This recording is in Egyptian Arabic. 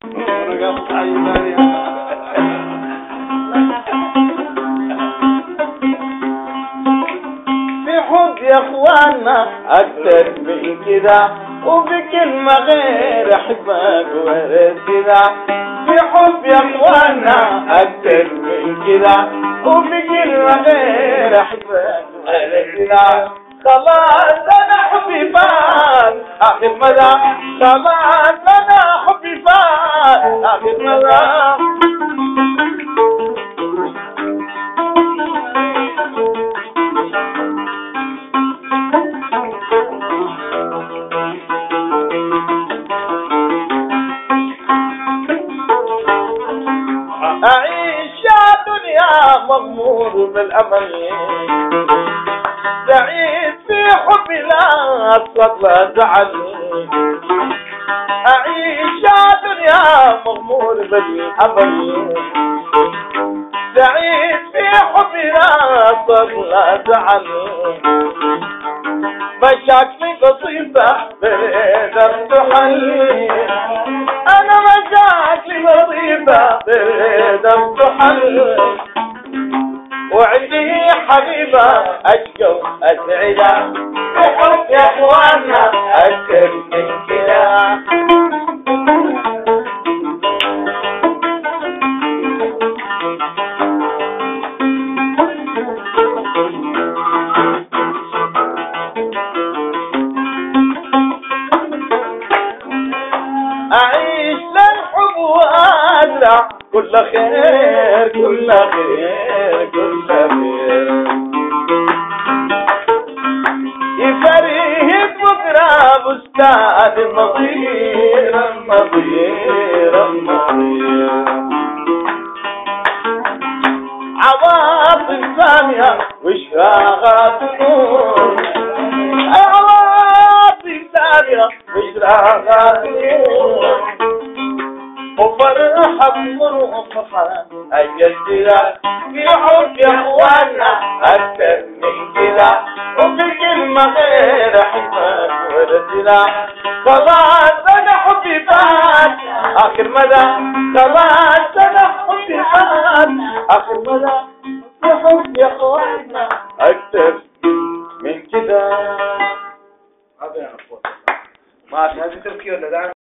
في حب يا اخوانا اكتر من كده وفي كلمة غير احبك ورد كده في حب يا اخوانا اكتر من كده وفي كلمة غير احبك ورد كده خلاص انا حبي فات اخر مدى خلاص انا حبي فات اخر مدى أعيش يا دنيا مغمور بالأمل سعيد في حبي لا أصدق لا زعل أعيش يا دنيا مغمور بالأمل سعيد في حبي لا أصدق لا زعل مشاكلي بسيطة بقدر تحل أنا مشاكلي بسيطة بقدر تحل وعندي حبيبة أشقى أسعدة بحب يا إخوانا أكثر من كده أعيش للحب وأزرع كل خير كل خير كل خير يفريد بكرة بستان النظير النظير النظير عواطف ثانية وشراغات نور عواطف ثانية وشراغات نور وفرحة بمرحة أجدها في حب يا اخوانا أكثر من كذا وفي كلمة غير حبك ورسلا خلاص أنا حبي فات آخر مدى خلاص أنا حبي فات آخر مدى في حب يا اخوانا أكثر من كذا ما في هذه تركيا ولا